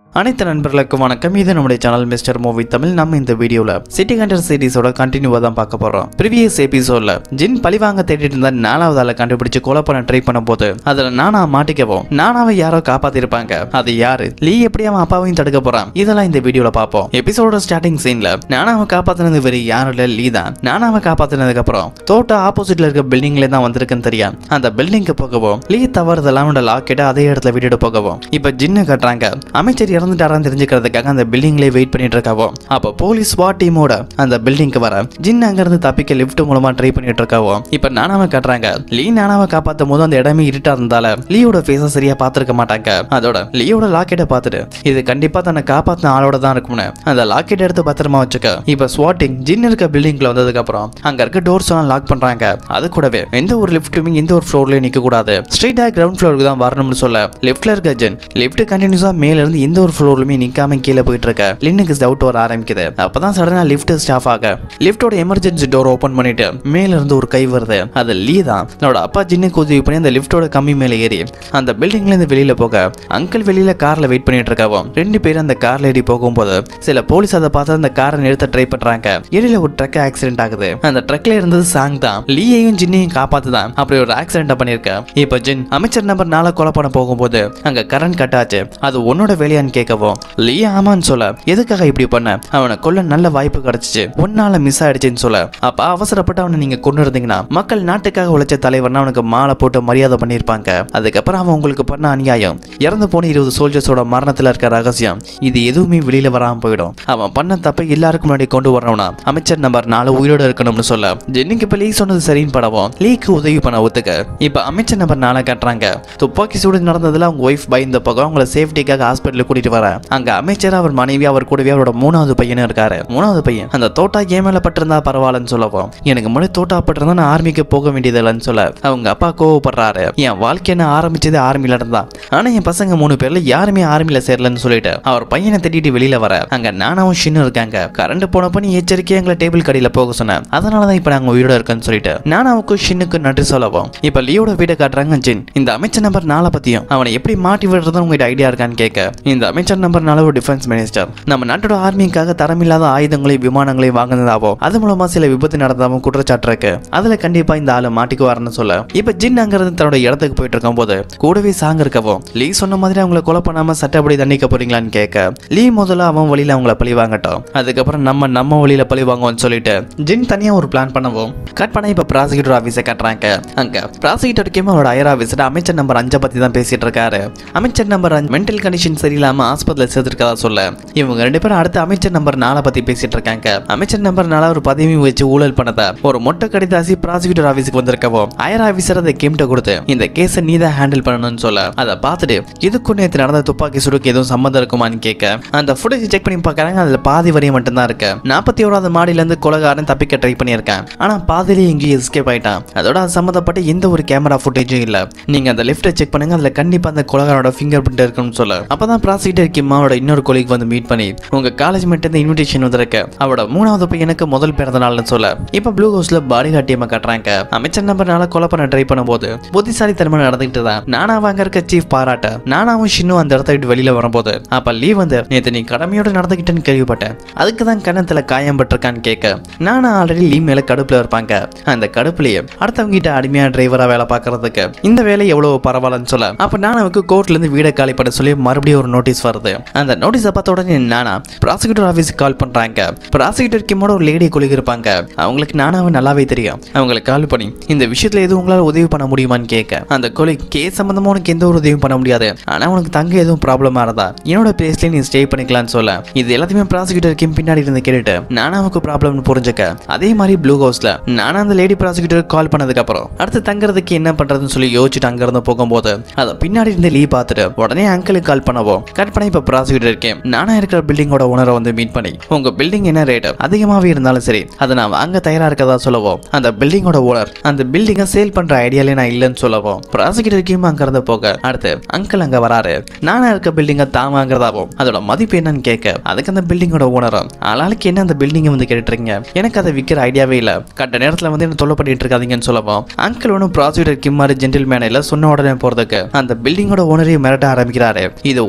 அனைத்து நண்பர்களுக்கும் வணக்கம் இது நம்முடைய சேனல் மிஸ்டர் மூவி தமிழ் நம்ம இந்த வீடியோல சிட்டி ஹண்டர் சீரிஸோட கண்டினியூவா தான் பார்க்க போறோம் ப்ரீவியஸ் எபிசோட்ல ஜின் பழிவாங்க தேடிட்டு இருந்த நாலாவது ஆளை கண்டுபிடிச்சு கொலை பண்ண ட்ரை பண்ணும் போது அதுல நானா மாட்டிக்கவும் நானாவை யாரோ காப்பாத்திருப்பாங்க அது யாரு லீ எப்படி அவன் அப்பாவையும் தடுக்க போறான் இதெல்லாம் இந்த வீடியோல பார்ப்போம் எபிசோட ஸ்டார்டிங் சீன்ல நானாவை காப்பாத்தினது வேற யாரும் இல்ல லீ தான் நானாவை காப்பாத்தினதுக்கு அப்புறம் தோட்ட ஆப்போசிட்ல இருக்க பில்டிங்ல தான் வந்திருக்குன்னு தெரியும் அந்த பில்டிங்க்கு போகவும் லீ தவறுதெல்லாம் அவனோட லாக்கெட்டை அதே இடத்துல விட்டுட்டு போகவும் இப்ப ஜின்னு கட்டுறாங்க அமைச்சர் இறந்துட்டாரான்னு தெரிஞ்சுக்கிறதுக்காக அந்த பில்டிங்லேயே வெயிட் பண்ணிட்டு இருக்காவோ அப்போ போலீஸ் ஸ்வாட் டீமோட அந்த பில்டிங்க்கு வர ஜின் அங்கிருந்து தப்பிக்க லிஃப்ட் மூலமா ட்ரை பண்ணிட்டு இருக்காவோ இப்ப நானாவை காட்டுறாங்க லீ நானாவை காப்பாத்தும் போது அந்த இடமே இருட்டா இருந்தால லீயோட ஃபேஸை சரியா பார்த்திருக்க மாட்டாங்க அதோட லீயோட லாக்கெட்டை பார்த்துட்டு இது கண்டிப்பா தன்னை காப்பாத்தின ஆளோட தான் இருக்கும்னு அந்த லாக்கெட் எடுத்து பத்திரமா வச்சுக்க இப்ப ஸ்வாட்டிங் ஜின் இருக்க பில்டிங்ல வந்ததுக்கு அப்புறம் அங்க இருக்க டோர்ஸ் எல்லாம் லாக் பண்றாங்க அது கூடவே எந்த ஒரு லிஃப்ட்டுமே எந்த ஒரு ஃப்ளோர்லயும் நிக்க கூடாது ஸ்ட்ரெயிட்டா கிரவுண்ட் ஃப்ளோருக்கு தான் வரணும்னு சொல்ல லெஃப்ட்ல இருக்க ஜின் லிஃப்ட் கண்டினியூஸா மேல இருந்து எந்த ஒரு ஃப்ளோர்லுமே நிக்காம கீழே போயிட்டு இருக்க லின்னுக்கு டவுட் வர ஆரம்பிக்குது அப்பதான் சடனா லிஃப்ட் ஸ்டாஃப் ஆக லிஃப்டோட எமர்ஜென்சி டோர் ஓபன் பண்ணிட்டு மேல இருந்து ஒரு கை வருது அது லீ தான் என்னோட அப்பா ஜின்னுக்கு உதவி பண்ணி அந்த லிஃப்டோட கம்மி மேல ஏறி அந்த பில்டிங்ல இருந்து வெளியில போக அங்கிள் வெளியில கார்ல வெயிட் பண்ணிட்டு இருக்காவோ ரெண்டு பேரும் அந்த கார்ல ஏறி போகும்போது சில போலீஸ் அதை பார்த்து அந்த காரை நிறுத்த ட்ரை பண்றாங்க இடையில ஒரு ட்ரக் ஆக்சிடென்ட் ஆகுது அந்த ட்ரக்ல இருந்தது சாங் தான் லீயையும் ஜின்னையும் காப்பாத்துதான் அப்படி ஒரு ஆக்சிடென்ட் பண்ணிருக்க இப்ப ஜின் அமைச்சர் நம்பர் நாளை கொலை பண்ண போகும்போது அங்க கரண்ட் கட் ஆச்சு அது உன்னோட வேலையான்னு கேட்கவும் லீ ஆமான்னு சொல்ல எதுக்காக இப்படி பண்ண அவனை கொல்ல நல்ல வாய்ப்பு கிடைச்சிச்சு உன்னால மிஸ் ஆயிடுச்சுன்னு சொல்ல அப்ப அவசரப்பட்டு அவனை நீங்க கொண்டு இருந்தீங்கன்னா மக்கள் நாட்டுக்காக உழைச்ச தலைவர்னா அவனுக்கு மாலை போட்டு மரியாதை பண்ணியிருப்பாங்க அதுக்கப்புறம் அவன் உங்களுக்கு பண்ண அநியாயம் இறந்து போன இருபது சோல்ஜர்ஸோட மரணத்துல இருக்க ரகசியம் இது எதுவுமே வெளியில வராம போயிடும் அவன் பண்ண தப்பை எல்லாருக்கும் முன்னாடி கொண்டு வரணும்னா அமைச்சர் நம்பர் நாலு உயிரோட இருக்கணும்னு சொல்ல ஜென்னிக்கு இப்ப லீ சொன்னது சரின்னு படவும் லீக்கு உதவி பண்ண ஒத்துக்க இப்ப அமைச்சர் நம்பர் நாளை கட்டுறாங்க துப்பாக்கி சூடு நடந்ததுல அவங்க ஒய்ஃப் பயந்த பக்கம் அவங்கள சேஃப்டிக்காக ஹாஸ்பிட்டலுக்கு கூட்டிட்டு வர அங்க அமைச்சர் அவர் மனைவி அவர் கூடவே அவரோட மூணாவது பையனும் இருக்காரு மூணாவது பையன் அந்த தோட்டா ஏன் மேல பட்டிருந்தா பரவாயில்லன்னு சொல்லவும் எனக்கு முன்னாடி தோட்டா பட்டிருந்தா நான் ஆர்மிக்கு போக வேண்டியது இல்லைன்னு சொல்ல அவங்க அப்பா கோவப்படுறாரு என் வாழ்க்கை என்ன ஆரம்பிச்சது ஆர்மில இருந்தா ஆனா என் பசங்க மூணு பேர்ல யாருமே ஆர்மில சேரலன்னு சொல்லிட்டு அவர் பையனை திட்டிட்டு வெளியில வர அங்க நானாவும் ஷின்னு இருக்காங்க கரண்ட் போனப்ப நீ எச்சரிக்கையா எங்களை டேபிள் கடையில போக சொன்னேன் அதனாலதான் இப்ப நாங்க உயிரோட இருக்கேன்னு சொல்லிட்டு நானாவுக்கும் ஷின்னுக்கு நன்றி சொல்லவும் இப்ப லியோட வீட்டை காட்டுறாங்க ஜின் இந்த அமைச்சர் நம்பர் நாளை பத்தியும் அவனை எப்படி மாட்டி விடுறதுன்னு உங்ககிட்ட ஐடியா இருக்கான்னு கேட்க இந்த அமைச்சர் நம்பர் நாலு ஒரு டிஃபென்ஸ் மினிஸ்டர் நம்ம நாட்டோட ஆர்மிக்காக தரமில்லாத ஆயுதங்களையும் விமானங்களையும் வாங்கினதாவோ அது மூலமா சில விபத்து நடந்ததாவும் குற்றச்சாட்டு இருக்கு அதுல கண்டிப்பா இந்த ஆளு மாட்டிக்குவாருன்னு சொல்ல இப்ப ஜின் அங்கிருந்து தன்னோட இடத்துக்கு போயிட்டு இருக்கும் போது கூடவே சாங் இருக்கவும் லீ சொன்ன மாதிரி அவங்கள கொலை பண்ணாம சட்டப்படி தண்டிக்க போறீங்களான்னு கேட்க லீ முதல்ல அவன் வழியில அவங்கள பழி வாங்கட்டும் அதுக்கப்புறம் நம்ம நம்ம வழியில பழி வாங்குவோம்னு சொல்லிட்டு ஜின் தனியா ஒரு பிளான் பண்ணுவோம் கட் பண்ண இப்ப ப்ராசிக்யூட்டர் ஆஃபீஸை கட்டுறாங்க அங்க ப்ராசிக்யூட்டர் கேம் அவரோட ஐயர் ஆஃபீஸர் அமைச்சர் நம்பர் அஞ்சை பத்தி தான் பேசிட்டு இருக்காரு அமைச்சர் நம்பர் அஞ்சு மென்டல் கண்டிஷன் சரியில்லாம ஆஸ்பத்திரியில் சேர்த்திருக்கதா சொல்ல இவங்க ரெண்டு பேரும் அடுத்து அமைச்சர் நம்பர் நாலை பத்தி பேசிட்டு இருக்காங்க அமைச்சர் நம்பர் நாலா ஒரு பதவி வச்சு ஊழல் பண்ணத ஒரு மொட்டை கடிதாசி ப்ராசிக்யூட்டர் ஆஃபீஸுக்கு வந்திருக்கவோ ஐயர் ஆஃபீஸர் அதை கேம்ட்ட கொடுத்து இந்த கேஸை நீ தான் ஹேண்டில் பண்ணணும்னு சொல்ல அதை பார்த்துட்டு இதுக்கும் நேற்று நடந்த துப்பாக்கி சுடுக்கு எதுவும் சம்மந்தம் இருக்குமான்னு கேட்க அந்த ஃபுட்டேஜ் செக் பண்ணி பார்க்கறாங்க அதுல பாதி வரையும் மட்டும்தான் இருக்கு நாற்பத்தி ஓராவது மாடியில இருந்து கொலகாரன் தப்பிக்க ட்ரை பண்ணியிருக்கேன் ஆனா பாதியிலேயே எங்கேயும் எஸ்கேப் ஆயிட்டான் அதோட அது சம்மந்தப்பட்ட எந்த ஒரு கேமரா ஃபுட்டேஜும் இல்ல நீங்க அந்த லிஃப்ட்டை செக் பண்ணுங்க அதுல கண்டிப்பா அந்த கொலகாரோட ஃபிங்கர் பிரிண்ட் இருக்குன்னு சொல்ல அப்பதான் ப்ராசிக்யூட்டர் கிம்மாவோட இன்னொரு கொலிக் வந்து மீட் பண்ணி உங்க காலேஜ் மேட் இந்த இன்விடேஷன் வந்திருக்கு அவரோட மூணாவது பையனுக்கு முதல் பிறந்த நாள்னு சொல்ல இப்ப ப்ளூ ஹவுஸ்ல பாடி காட்டியமா காட்டுறாங்க அமைச்சர் நம்பர்னால கொலை பண்ண ட்ரை பண்ணும்போது புத்திசாலித்தனமா நடந்துகிட்டு தான் நானா அங்க இருக்க சீஃப் பாராட்ட நானாவும் ஷின்னும் அந்த இடத்த விட்டு வெளியில வரும்போது அப்ப லீவ் வந்து நேத்து நீ கடமையோட நடந்துகிட்டேன்னு கேள்விப்பட்டேன் அதுக்கு தான் கணத்துல காயம் பட்டிருக்கான்னு கேட்க நானா ஆல்ரெடி லீவ் மேல கடுப்புல இருப்பாங்க அந்த கடுப்புலயே அடுத்தவங்க கிட்ட அடிமையா டிரைவரா வேலை பார்க்கறதுக்கு இந்த வேலை எவ்வளவு பரவாயில்லன்னு சொல்ல அப்ப நானாவுக்கு கோர்ட்ல இருந்து வீடை காலி பண்ண சொல்லி மறுபடியும் ஒரு நோட்டீஸ் வருது அந்த நோட்டீஸை பார்த்த உடனே நானா ப்ராசிக்யூட்டர் ஆஃபீஸுக்கு கால் பண்றாங்க ப்ராசிக்யூட்டர் கிம்மோட ஒரு லேடி கொலிக இருப்பாங்க அவங்களுக்கு நானாவை நல்லாவே தெரியும் அவங்களுக்கு கால் பண்ணி இந்த விஷயத்துல எதுவும் உங்களால உதவி பண்ண முடியுமான்னு கேட்க அந்த கொலை கேஸ் சம்பந்தமா உனக்கு எந்த ஒரு உதவியும் பண்ண முடியாது ஆனா உனக்கு தங்க எதுவும் ப்ராப்ளமா இருந்தா என்னோட பிளேஸ்ல நீ ஸ்டே பண்ணிக்கலாம்னு சொல்ல இது எல்லாத்தையுமே ப்ராசிக்யூட்டர் கிம் பின்னாடி இருந்து கேட்டுட்டு நானாவுக்கு ப்ராப்ளம்னு புரிஞ்சுக்க அதே மாதிரி ப்ளூ ஹவுஸ்ல நானா அந்த லேடி ப்ராசிக்யூட்டர் கால் பண்ணதுக்கு அப்புறம் அடுத்து தங்குறதுக்கு என்ன பண்றதுன்னு சொல்லி யோசிச்சுட்டு அங்க இருந்து போகும்போது அதை பின்னாடி இருந்து லீ பார்த்துட்டு உடனே அங்கிளுக்கு கால் பண்ணவும் கட் பண்ணி இப்ப ப்ராசிக்யூட்டர் இருக்கேன் நானா இருக்கிற பில்டிங்கோட ஓனரை வந்து மீட் பண்ணி உங்க பில்டிங் என்ன ரேட் அதிகமாவே இருந்தாலும் சரி அதை நான் வாங்க தயாரா இருக்கதா சொல்லவும் அந்த பில்டிங்கோட ஓனர் அந்த பில்டிங்கை சேல் பண்ற ஐடியாலே நான் இல்லைன்னு சொல்லவும் ப்ராசிக்யூட்டர் கிம் அங்க இருந்து போக அடுத்து அங்கிள் அங்க வராரு நானா இருக்க பில்டிங்கை தான் வாங்குறதாவும் அதோட மதிப்பு என்னன்னு கேட்க அதுக்கு அந்த பில்டிங்கோட ஓனரும் ஆளாளுக்கு என்ன அந்த பில்டிங்கை வந்து கேட்டுட்டு இருக்கீங்க எனக்கு அதை விற்கிற ஐடியாவே இல்ல கட்ட நேரத்துல வந்து என்ன தொல்லை பண்ணிட்டு இருக்காதீங்கன்னு சொல்லவும் அங்கிள் ஒன்றும் ப்ராசிக்யூட்டர் கிம் மாதிரி ஜென்டில் மேனையில் சொன்ன உடனே போறதுக்கு அந்த பில்டிங்கோட ஓனரையும் மிரட்ட ஆரம்பிக்கிறாரு இது உன்னோட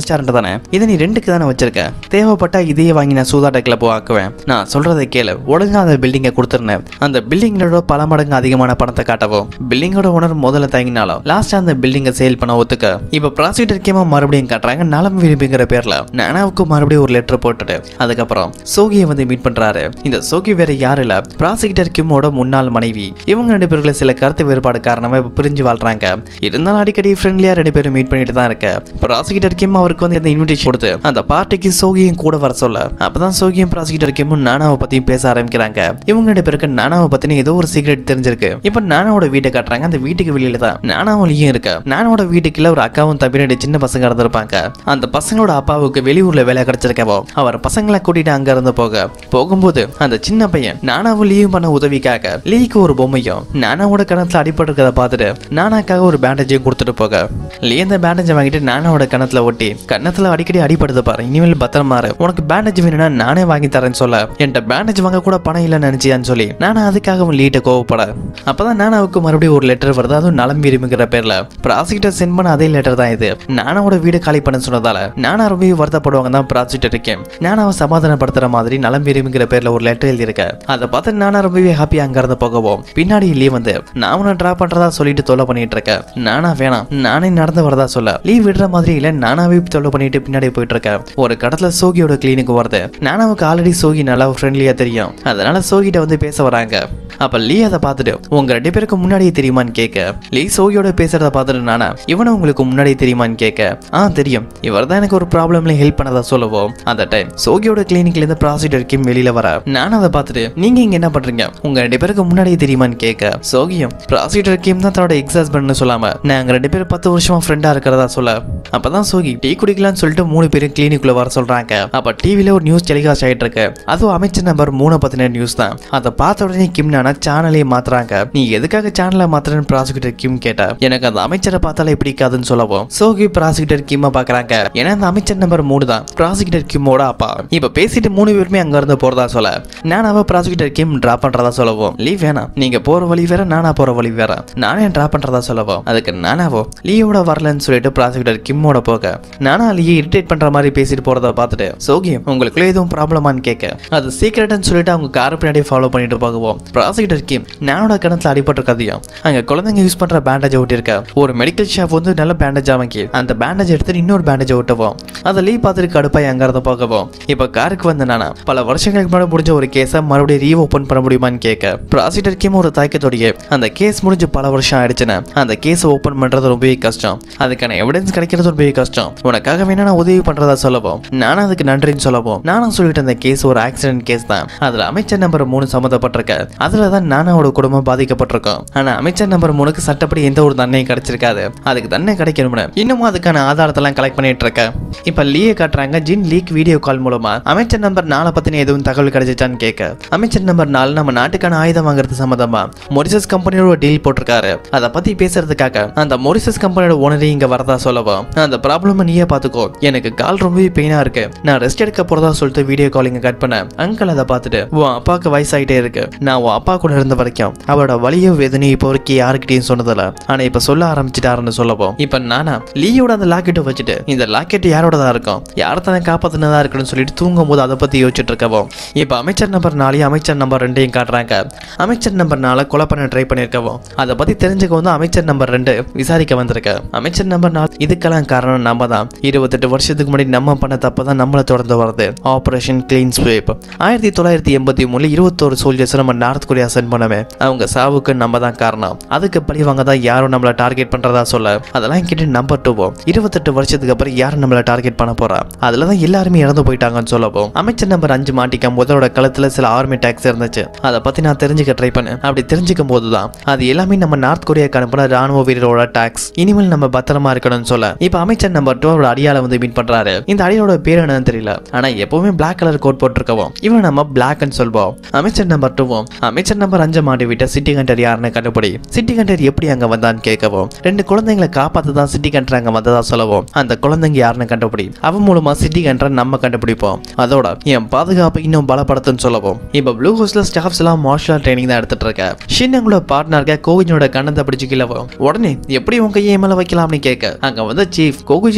ரெஸ்டாரண்ட் தானே இதை நீ ரெண்டுக்கு தானே வச்சிருக்க தேவைப்பட்டா இதையே வாங்கி நான் சூதாட்ட கிளப் ஆக்குவேன் நான் சொல்றதை கேளு ஒழுங்கா அந்த பில்டிங்கை கொடுத்துருந்தேன் அந்த பில்டிங்கோட பல மடங்கு அதிகமான பணத்தை காட்டவும் பில்டிங்கோட ஓனர் முதல்ல தயங்கினாலும் லாஸ்டா அந்த பில்டிங்கை சேல் பண்ண ஒத்துக்க இப்ப ப்ராசிக்யூட்டர் கேமா மறுபடியும் காட்டுறாங்க நலம் விரும்புங்கிற பேர்ல நானாவுக்கு மறுபடியும் ஒரு லெட்டர் போட்டுட்டு அதுக்கப்புறம் சோகியை வந்து மீட் பண்றாரு இந்த சோகி வேற யாரும் இல்ல ப்ராசிக்யூட்டர் கிம்மோட முன்னாள் மனைவி இவங்க ரெண்டு பேருக்குள்ள சில கருத்து வேறுபாடு காரணமா இப்ப பிரிஞ்சு வாழ்றாங்க இருந்தாலும் அடிக்கடி ஃப்ரெண்ட்லியா ரெண்டு பேரும் மீட் பண்ணிட்டு தான் இருக்க ப்ராசிக்யூட்டர் கிம் அவருக்கு வந்து இந்த இன்விடேஷன் கொடுத்து அந்த பார்ட்டிக்கு சோகியும் கூட வர சொல்ல அப்பதான் சோகியும் ப்ராசிக்யூட்டர் கிம்மும் நானாவை பத்தியும் பேச ஆரம்பிக்கிறாங்க இவங்க ரெண்டு பேருக்கு நானாவை பத்தின ஏதோ ஒரு சீக்ரெட் தெரிஞ்சிருக்கு இப்ப நானாவோட வீட்டை காட்டுறாங்க அந்த வீட்டுக்கு வெளியில தான் நானாவிலையும் இருக்க நானாவோட வீட்டுக்குள்ள ஒரு அக்காவும் தம்பி ரெண்டு சின்ன பசங்க இருந்திருப்பாங்க அந்த பசங்களோட அப்பாவுக்கு வெளியூர்ல வேலை கிடைச்சிருக்கவோ அவர் பசங்களை கூட்டிட்டு அங்க இருந்து போக போகும்போது அந்த சின்ன பையன் நானாவும் லீவ் பண்ண உதவிக்காக லீக்கு ஒரு பொம்மையும் நானாவோட கணத்துல அடிபட்டிருக்கத பார்த்துட்டு நானாக்காக ஒரு பேண்டேஜையும் கொடுத்துட்டு போக லீ அந்த பேண்டேஜை வாங்கிட்டு நானாவோட கணத்துல ஒட்டி கன்னத்துல அடிக்கடி அடிபடுது பாரு இனிமேல் பத்திரமா இரு உனக்கு பேண்டேஜ் வேணும்னா நானே வாங்கி தரேன்னு சொல்ல என்கிட்ட பேண்டேஜ் வாங்க கூட பணம் இல்லைன்னு நினைச்சியான்னு சொல்லி நானும் அதுக்காக லீட்ட கோவப்பட அப்பதான் நானாவுக்கு மறுபடியும் ஒரு லெட்டர் வருது அதுவும் நலம் விரும்புகிற பேர்ல ப்ராசிக்யூட்டர் சென்ட் பண்ண அதே லெட்டர் தான் இது நானாவோட வீடு காலி பண்ண சொன்னதால நானா ரொம்ப வருத்தப்படுவாங்க தான் ப்ராசிக்யூட்டர் இருக்கேன் நானாவை சமாதானப்படுத்துற மாதிரி நலம் விரும்புகிற பேர்ல ஒரு லெட்டர் எழுதியிருக்க அதை பார்த்து நானா ரொம்பவே ஹாப்பியா அங்க இருந்து போகவும் பின்னாடி லீ வந்து நான் உன்னை ட்ரா பண்றதா சொல்லிட்டு தொல்லை பண்ணிட்டு இருக்கேன் நானா வேணாம் நானே நடந்து வரதா சொல்ல லீவ் விடுற மாதிரி இல்ல நானாவே தொல்லை பண்ணிட்டு பின்னாடி போயிட்டு இருக்கேன் ஒரு கடத்துல சோகியோட கிளினிக் வருது நானாவுக்கு ஆல்ரெடி சோகி நல்லா ஃப்ரெண்ட்லியா தெரியும் அதனால சோகிட்ட வந்து பேச வராங்க அப்ப லீ அதை பார்த்துட்டு உங்க ரெண்டு பேருக்கு முன்னாடியே தெரியுமான்னு கேட்க லீ சோகியோட பேசுறத பார்த்துட்டு நானா இவனை உங்களுக்கு முன்னாடியே தெரியுமான்னு கேட்க ஆ தெரியும் இவர் தான் எனக்கு ஒரு ப்ராப்ளம்ல ஹெல்ப் பண்ணதா சொல்லவும் அந்த டைம் சோகியோட கிளினிக்ல இருந்து ப்ராசிடர் கிம் வெளியில வர நான் அதை பார்த்துட்டு நீங்க இங்க என்ன பண்றீங்க உங்க ரெண்டு பேருக்கு முன்னாடியே தெரியுமான்னு கேட்க சோகியும் ப்ராசிடர் கிம் தான் தன்னோட எக்ஸ் ஹஸ்பண்ட்னு சொல்லாம நாங்க ரெண்டு பேரும் பத்து வருஷமா ஃப்ரெண்டா இருக்கிறதா சொல்ல அப்பதான் சோகி டீ குடிக்கலாம்னு சொல்லிட்டு மூணு பேரும் கிளினிக்குள்ள வர சொல்றாங்க அப்ப டிவில ஒரு நியூஸ் டெலிகாஸ்ட் ஆயிட்டு இருக்கு அதுவும் அமைச்சர் நம்பர் மூணு பத்தின நியூஸ் தான் அதை பார்த்த உடனே கிம் நானா சேனலே மாத்துறாங்க நீ எதுக்காக சேனலை மாத்துறேன்னு ப்ராசிக்யூட்டர் கிம் கேட்டா எனக்கு அந்த அமைச்சரை பார்த்தாலே பிடிக்காதுன்னு சொல்லவும் சோகி ப்ராசிக்யூட்டர் கிம்ம பாக்குறாங்க ஏன்னா அந்த அமைச்சர் நம்பர் மூணு தான் ப்ராசிக்யூட்டர் கிம்மோட அப்பா இப்ப பேசிட்டு மூணு பேருமே அங்க இருந்து போறதா சொல்ல நான் அவ ப்ராசிக்யூட்டர் கிம் டிராப் பண்றதா சொல்லவும் லீவ் வேணாம் நீங்க போற வழி வேற நானா போற வழி வேற நானே டிராப் பண்றதா சொல்லவும் அதுக்கு நானாவோ லீவோட வரலன்னு சொல்லிட்டு ப்ராசிக்யூட்டர் கிம்மோட போக நானா லீயை இரிட்டேட் பண்ற மாதிரி பேசிட்டு போறத பார்த்துட்டு சோகி உங்களுக்குள்ள எதுவும் ப்ராப்ளமான்னு கேட்க அது சீக்கிரட்னு சொல்லிட்டு அவங்க கார் பின்னாடி ஃபாலோ பண்ணிட்டு போகவும் ப்ராசிக்யூட்டர் கிம் நானோட கணத்துல அடிபட்ட கதையும் அங்க குழந்தைங்க யூஸ் பண்ற பேண்டேஜ் ஒட்டியிருக்க ஒரு மெடிக்கல் ஷாப் வந்து நல்ல பேண்டேஜ் வாங்கி அந்த பேண்டேஜ் எடுத்து இன்னொரு பேண்டேஜ் ஒட்டவும் அதை லீ பார்த்துட்டு கடுப்பாய் அங்க இருந்து போகவும் இப்ப காருக்கு வந்து நானா பல வருஷங்களுக்கு முன்னாடி முடிஞ்ச ஒரு கேஸை மறுபடியும் ரீ ஓபன் பண்ண முடியுமான்னு கேட்க ப்ராசிக்யூட்டர் கிம் ஒரு தயக்கத்தோடைய அந்த கேஸ் முடிஞ்சு பல வருஷம் ஆயிடுச்சுன்னு அந்த கேஸை ஓபன் பண்றது ரொம்பவே கஷ்டம் அதுக்கான எவிடன்ஸ் கிடைக்கிறது ரொம்பவே கஷ்டம் உனக்காக வேணா நான் உதவி பண்றதா சொல்லவும் நானும் அதுக்கு நன்றின்னு சொல்லவும் நானும் சொல்லிட்டு அந்த கேஸ் ஒரு ஆக்சிடென்ட் கேஸ் தான் அதுல அமைச்சர் நம்பர் மூணு சம்மந்தப்பட்டிருக்க அதுல தான் நானாவோட குடும்பம் பாதிக்கப்பட்டிருக்கோம் ஆனா அமைச்சர் நம்பர் மூணுக்கு சட்டப்படி எந்த ஒரு தண்டனையும் கிடைச்சிருக்காது அதுக்கு தண்டனை கிடைக்கணும்னு இன்னமும் அதுக்கான ஆதாரத்தெல்லாம் கலெக்ட் பண்ணிட்டு இருக்க இப்ப லீயை காட்டுறாங்க ஜின் லீக் வீடியோ கால் மூலமா அமைச்சர் நம்பர் நாலை பத்தின எதுவும் தகவல் கிடைச்சிச்சான்னு கேட்க அமைச்சர் நம்பர் நாலு நம்ம நாட்டுக்கான ஆயுதம் வாங்குறது சம்பந்தமா மொரிசஸ் கம்பெனியோட டீல் போட்டிருக்காரு அதை பத்தி பேசுறதுக்காக அந்த மொரிசஸ் கம்பெனியோட ஓனரே இங்க வரதா சொல்லவும் அந்த ப்ராப்ளம் நீயே பாத்துக்கோ எனக்கு கால் ரொம்பவே பெயினா இருக்கு நான் ரெஸ்ட் எடுக்க போறதா சொல்லிட்டு வீடியோ காலிங்க கட் பண்ண அங்கிள் அதை பார்த்துட்டு உன் அப்பாவுக்கு வயசாயிட்டே இருக்கு நான் உன் அப்பா கூட இருந்த வரைக்கும் அவரோட வலியும் வேதனையும் இப்போ வரைக்கும் யாருக்கிட்டையும் சொன்னதில்ல ஆனா இப்ப சொல்ல ஆரம்பிச்சிட்டாருன்னு சொல்லவும் இப்ப நானா லீயோட அந்த லாக்கெட்டை வச்சுட்டு இந்த லாக்கெட் யாரோடதா இருக்கும் யார் தானே காப்பாத்தினதா இருக்குன்னு சொல்லிட்டு தூங்கும் போது அதை பத்தி யோசிச்சுட்டு இருக்கவும் இப்ப அமைச்சர் நம்பர் நாலையும் அமைச்சர் நம்பர் ரெண்டையும் காட்டுறாங்க அமைச்சர் நம்பர் நாலு கொலை பண்ண ட்ரை பண்ணிருக்கவும் அதை பத்தி தெரிஞ்சுக்க வந்து அமைச்சர் நம்பர் ரெண்டு விசாரிக்க வந்திருக்க அமைச்சர் நம்பர் நாலு இதுக்கெல்லாம் காரணம் நம்ம தான் இருபத்தெட்டு வருஷத்துக்கு முன்னாடி நம்ம பண்ண தப்பு தான் நம்மளை தொடர்ந்து வருது ஆபரேஷன் கிளீன் ஸ்வீப் ஆயிரத்தி தொள்ளாயிரத்தி எண்பத்தி மூணுல இருபத்தோரு சோல்ஜர்ஸ் நம்ம நார்த் கொரியா சென்ட் பண்ணவே அவங்க சாவுக்கு நம்ம தான் காரணம் அதுக்கு பழி வாங்க தான் யாரும் நம்மளை டார்கெட் பண்றதா சொல்ல அதெல்லாம் கேட்டு நம்பர் டூவோம் இருபத்தெட்டு வருஷத்துக்கு அப்புறம் யாரும் நம்மளை டார்கெட் பண்ண போறா அதுல தான் எல்லாருமே இறந்து போயிட்டாங்கன்னு சொல்லவும் அமைச்சர் நம்பர் அஞ்சு மாட்டிக்கும் முதலோட கழுத்துல சில ஆர்மி டேக்ஸ் இருந்துச்சு அதை பத்தி நான் தெரிஞ்சுக்க ட்ரை பண்ணேன் அப்படி தெரிஞ்சுக்கும் போது தான் அது எல்லாமே நம்ம நார்த் கொரியாக்கு அனுப்புன ராணுவ வீரரோட டாக்ஸ் இனிமேல் நம்ம பத்திரமா இருக்கணும்னு சொல்ல இப்ப அமைச்சர் நம்பர் டூ அவரோட அடியால வந்து மீட் பண்றாரு இந்த அடியோட பேர் என்னன்னு தெரியல ஆனா எப்பவுமே பிளாக் கலர் கோட் போட்டிருக்கவும் இவன் நம்ம பிளாக்னு சொல்வோம் அமைச்சர் நம்பர் டூவும் அமைச்சர் நம்பர் அஞ்சு மாட்டி விட்ட சிட்டி கண்டர் யாருன்னு கண்டுபிடி சிட்டி கண்டர் எப்படி அங்க வந்தான்னு கேட்கவும் ரெண்டு குழந்தைங்களை காப்பாத்த தான் சிட்டி கண்டர் அங்க வந்ததா சொல்லவும் அந்த குழந்தைங்க யாருன்னு கண்டுபிடி அவன் மூலமா சிட்டி கண்டரை நம்ம கண்டுபிடிப்போம் அதோட என் பாதுகாப்பை இன்னும் பலப்படுத்துன்னு சொல்லவும் இப்ப ப்ளூ ஹவுஸ்ல ஸ்டாஃப்ஸ் எல்லாம் மார்ஷல் ட்ரைனிங் தான் எடுத்துட்டு இருக்க ஷின்னங்களோட பார்ட்னர்க கோவிஜனோட கண்ணத்தை பிடிச்சு கிளவும் உடனே எப்படி உன் கையை மேல வைக்கலாம்னு கேட்க அங்க வந்து சீஃப் கோகுஜின் சொல்றது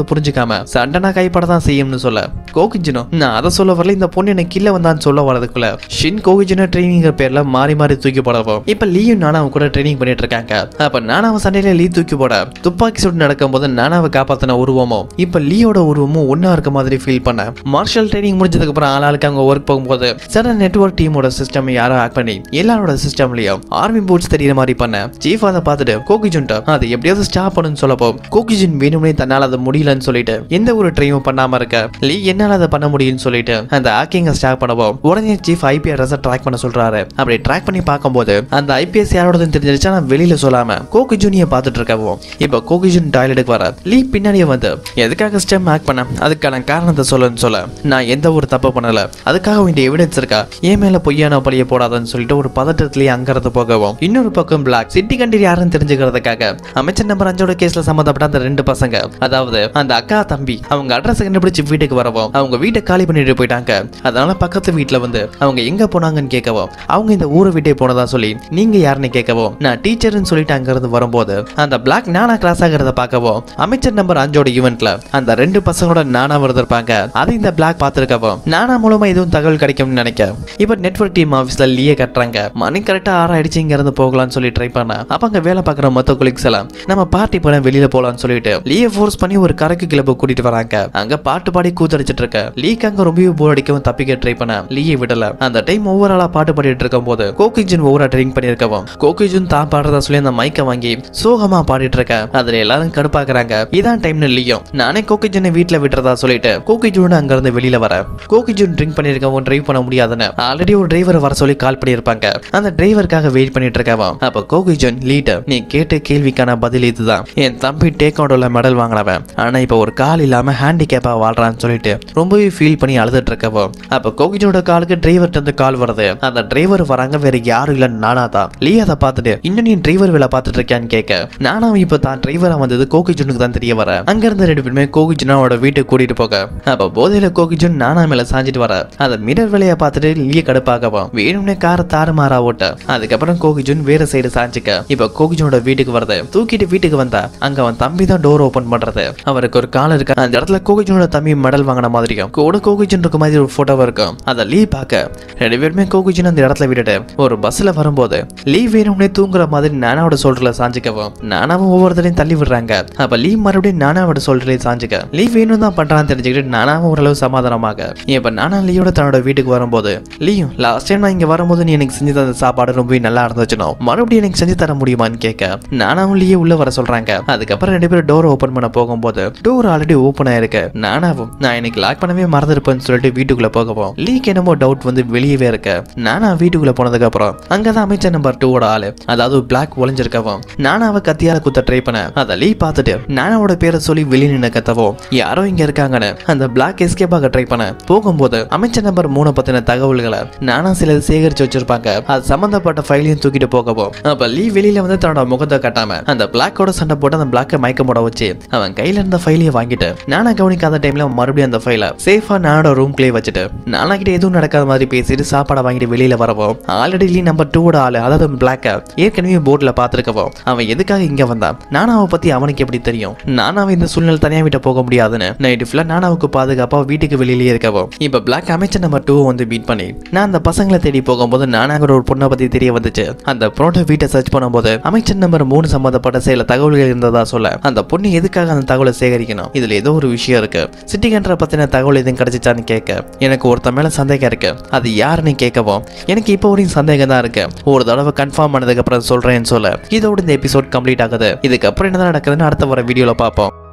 புரிஞ்சுக்காம சண்டனா கைப்பட தான் செய்யும்னு சொல்ல கோகிஜினோ நான் அதை சொல்ல வரல இந்த பொண்ணு எனக்கு கீழே வந்தான்னு சொல்ல வரதுக்குள்ள ஷின் கோகிஜினோ ட்ரைனிங் பேர்ல மாறி மாறி தூக்கி போடவும் இப்ப லீயும் நானாவும் கூட ட்ரைனிங் பண்ணிட்டு இருக்காங்க அப்ப நானாவை சண்டையில லீ தூக்கி போட துப்பாக்கி சூடு நடக்கும்போது நானாவை காப்பாத்தின உருவமும் இப்ப லீயோட உருவமும் ஒண்ணா இருக்க மாதிரி ஃபீல் பண்ண மார்ஷல் ட்ரைனிங் முடிஞ்சதுக்கு அப்புறம் ஆளாளுக்கு அவங்க ஒர்க் போகும்போது சடன் நெட்வொர்க் டீமோட சிஸ்டம் யாரோ ஹேக் பண்ணி எல்லாரோட சிஸ்டம்லயும் ஆர்மி பூட்ஸ் தெரியற மாதிரி பண்ண சீஃப் அதை பார்த்துட்டு கோகிஜுன்ட்ட அது எப்படியாவது ஸ்டாப் பண்ணுன்னு சொல்லப்போ கோகிஜுன் வேணும்னே தன்னால அதை முடியலன்னு சொல்லிட்டு எந்த ஒரு ட்ரையும் பண்ணாம இருக்க லீ என்னால அதை பண்ண முடியும்னு சொல்லிட்டு அந்த ஹேக்கிங்கை ஸ்டாப் பண்ணவும் உடனே சீஃப் ஐபி அட்ரஸை ட்ராக் பண்ண சொல்றாரு அப்படி ட்ராக் பண்ணி பார்க்கும்போது அந்த ஐபிஎஸ் யாரோடதுன்னு தெரிஞ்சிருச்சா நான் வெளியில சொல்லாம கோகிஜுனிய பார்த்துட்டு இருக்கவும் இப்போ கோகிஜுன் டாய்லெட்டுக்கு வர லீ பின்னாடியே வந்து எதுக்காக ஸ்டெம் ஹேக் பண்ண அதுக்கான காரணத்தை சொல்லுன்னு சொல்ல நான் எந்த ஒரு தப்பு பண்ணல அதுக்காக இந்த எவிடன்ஸ் இருக்கா என் மேல பொய்யான பழிய போடாதன்னு சொல்லிட்டு ஒரு பதட்டத்திலேயே அங்கிருந்து போகவும் இன்னொரு பக்கம் பிளாக் சிட்டி கண்டீர் யாருன்னு தெரிஞ்சுக்கிறதுக்காக அமைச்சர் நம்பர் அஞ்சோட கேஸ்ல சம்மந்தப்பட்ட அந்த ரெண்டு பசங்க அதாவது அந்த அக்கா தம்பி அவங்க அட்ரஸ் கண்டுபிடிச்சு வீட்டுக்கு வரவும் அவங்க வீட்டை காலி பண்ணிட்டு போயிட்டாங்க அதனால பக்கத்து வீட்டுல வந்து அவங்க எங்க போனாங்கன்னு கேட்கவும் அவங்க இந்த ஊரை விட்டே போனதா சொல்லி நீங்க யாருன்னு கேட்கவும் நான் டீச்சர்னு சொல்லிட்டு அங்கிருந்து வரும்போது அந்த பிளாக் நானா கிராஸ் ஆகிறத பார்க்கவும் அமைச்சர் நம்பர் அஞ்சோட ஈவெண்ட்ல அந்த ரெண்டு பசங்களோட நானா இருந்திருப்பாங்க அதை இந்த பிளாக் பார்த்துருக்கவும் நானா மூலமா எதுவும் தகவல் கிடைக்கும்னு நினைக்க இப்போ நெட்வொர்க் டீம் ஆஃபீஸ்ல லீயே கட்டுறாங்க மணி கரெக்டா ஆறு ஆயிடுச்சு இங்க இருந்து போகலாம்னு சொல்லி ட்ரை பண்ண அப்ப அங்க வேலை பார்க்குற மொத்த கொலிக்ஸ் எல்லாம் நம்ம பார்ட்டி போல வெளியில போலாம்னு சொல்லிட்டு லீயை ஃபோர்ஸ் பண்ணி ஒரு கரக்கு கிளப்பு கூட்டிட்டு வராங்க அங்க பாட்டு பாடி கூத்தடிச்சிட்டு இருக்க லீக்கு அங்க ரொம்பவே போர் அடிக்கவும் தப்பிக்க ட்ரை பண்ண லீயை விடல அந்த டைம் ஒவ்வொரு ஆளா பாட்டு பாடிட்டு இருக்கும் போது கோகிஜன் ஒவ்வொரு ட்ரிங்க் பண்ணிருக்கவும் கோகிஜன் தான் பாடுறதா சொல்லி அந்த மைக்கை வாங்கி சோகமா பாடிட்டு இருக்க அதுல எல்லாரும் கடுப்பாக்குறாங்க இதான் டைம்னு லீயும் நானே கோகிஜனை வீட்டுல விட்டுறதா சொல்லிட்டு கோகிஜூன் அங்க இருந்து வெளியில வர கோகிஜூன் ட்ரிங்க் பண்ணிருக்கவும் டிரைவ் பண்ண முடியாதுன்னு ஆல்ரெடி ஒரு டிரைவர் வர சொல்லி கால் பண்ணியிருப்பாங்க அந்த டிரைவருக்காக வெயிட் பண்ணிட்டு இருக்கவும் அப்ப கோகிஜன் லீடர் நீ கேட்ட கேள்விக்கான பதில் இதுதான் என் தம்பி டேக் அவுட்ல மெடல் வாங்கினவன் ஆனா இப்ப ஒரு கால் இல்லாம ஹேண்டிகேப்பா வாழ்றான்னு சொல்லிட்டு ரொம்பவே ஃபீல் பண்ணி அழுதுட்டு இருக்கவோ அப்ப கோகிஜனோட காலுக்கு டிரைவர்ட்ட இருந்து கால் வருது அந்த டிரைவர் வராங்க வேற யாரும் இல்ல நானா தான் லீ அதை பார்த்துட்டு இன்னும் நீ டிரைவர் வேலை பார்த்துட்டு இருக்கியான்னு கேட்க நானும் இப்ப தான் டிரைவரா வந்தது கோகிஜனுக்கு தான் தெரிய வர அங்க இருந்து ரெண்டு பேருமே கோகிஜனோட வீட்டுக்கு கூட்டிட்டு போக அப்ப போதையில கோகிஜன் நானா மேல சாஞ்சிட்டு வர அந்த மிரர் வேலையை பார்த்துட்டு லீய கடுப்பாகவும் வேணும்னே காரை தாறுமாறா ஓட்ட அதுக்கப்புறம் கோகிஜுன் வேற சைடு சாஞ்சிக்க இப்ப கோகிஜனோட வீட்டுக்கு வருது தூக்கிட்டு வீட்டுக்கு வந்தா அங்க அவன் தம்பி தான் டோர் ஓபன் பண்றது அவருக்கு ஒரு கால் இருக்கு அந்த இடத்துல கோகிஜனோட தம்பி மெடல் வாங்கின மாதிரியும் கூட கோகிஜன் இருக்க மாதிரி ஒரு போட்டோ இருக்கும் அதை லீ பார்க்க ரெண்டு பேருமே கோகிஜன் அந்த இடத்துல விட்டுட்டு ஒரு பஸ்ல வரும்போது லீ வேணும்னே தூங்குற மாதிரி நானாவோட சொல்றல சாஞ்சிக்கவும் நானாவும் ஒவ்வொருத்தரையும் தள்ளி விடுறாங்க அப்ப லீ மறுபடியும் நானாவோட சொல்றலே சாஞ்சிக்க லீ வேணும் தான் பண்றான்னு தெரிஞ்சுக்கிட்டு நானாவும் ஓரளவு சமாதானமாக இப்ப நானா லீயோட தன்னோட வீட்டுக்கு வரும்போது லீயும் லாஸ்ட் டைம் நான் இங்க வரும்போது நீ எனக்கு செஞ்சு தந்த சாப்பாடு ரொம்பவே நல்லா இருந்துச்சுனோ மறுபடியும் எனக்கு செஞ்சு தர முடியுமான்னு கேட்க நானாவும் லீயே உள்ள வர சொல்றாங்க அதுக்கப்புறம் ரெண்டு பேரும் டோர் ஓபன் பண்ண போகும்போது டோர் ஆல்ரெடி ஓபன் ஆயிருக்கு நானாவும் நான் எனக்கு லாக் பண்ணவே மறந்துருப்பேன்னு சொல்லிட்டு வீட்டுக்குள்ள போகவும் லீக் என்னமோ டவுட் வந்து வெளியவே இருக்க நானா வீட்டுக்குள்ள போனதுக்கு அப்புறம் அங்கதான் அமைச்சர் நம்பர் டூவோட ஆளு அதாவது பிளாக் ஒளிஞ்சிருக்கவும் நானாவை கத்தியால குத்த ட்ரை பண்ண அதை லீ பார்த்துட்டு நானாவோட பேரை சொல்லி வெளியே நின்று கத்தவும் யாரோ இங்க இருக்காங்கன்னு அந்த பிளாக் எஸ்கேப் ஆக ட்ரை பண்ண போகும்போது அமைச்சர் நம்பர் மூணு பத்தின தகவல்களை நானா சிலது சேகரிச்சு வச்சிருப்பாங்க அது சம்பந்தப்பட்ட ஃபைலையும் தூக்கிட்டு போகவும் அப்ப லீ வெளியில வந்து தன்னோட முகத்தை காட்டாம அந்த பிளாக்கோட சண்டை போட்டு அந்த பிளாக்கை மயக்க போட வச்சு அவன் கையில இருந்த ஃபைலையும் வாங்கிட்டு நானா கவனிக்காத டைம்ல மறுபடியும் அந்த ஃபைலை சேஃபா நானோட ரூம்குள்ளே வச்சுட்டு நானா கிட்ட எதுவும் நடக்காத மாதிரி பேசிட்டு சாப்பாடை வாங்கிட்டு வெளியில வரவும் ஆல்ரெடி லீ நம்பர் டூவோட ஆளு அதாவது பிளாக்க ஏற்கனவே போர்ட்ல பாத்துருக்கவும் அவன் எதுக்காக இங்க வந்தான் நானாவை பத்தி அவனுக்கு எப்படி தெரியும் நானாவை இந்த சூழ்நிலை தனியா விட்டு போக முடியாதுன்னு நைட்டு ஃபுல்லா நானாவுக்கு பாதுகாப்பா வீட்டுக்கு வெளியிலேயே இருக்கவும் இப்ப பிளாக் அமைச்சர் நம்பர் டூ வந்து மீட் பண்ணி நான் அந்த பசங்களை தேடி போகும்போது நானாங்கிற ஒரு பொண்ணை பத்தி தெரிய வந்துச்சு அந்த பொண்ணோட வீட்டை சர்ச் பண்ணும்போது அமைச்சர் நம்பர் மூணு சம்பந்தப்பட்ட சில தகவல்கள் இருந்ததா சொல்ல அந்த பொண்ணு எதுக்காக அந்த தகவலை சேகரிக்கணும் இதுல ஏதோ ஒரு விஷயம் இருக்கு சிட்டி கண்டரை பத்தின தகவல் எதுவும் கிடைச்சிச்சான்னு கேட்க எனக்கு ஒருத்த மேல சந்தேகம் இருக்கு அது யாருன்னு கேட்கவும் எனக்கு இப்போ வரையும் சந்தேகம் தான் இருக்கு ஒரு தடவை கன்ஃபார்ம் பண்ணதுக்கு அப்புறம் சொல்றேன்னு சொல்ல இதோட இந்த எபிசோட் கம்ப்ளீட் ஆகுது இதுக்கப்புறம் என்னதான் நடக்குதுன்னு அடுத்த வர வீடியோல பார்ப்போம்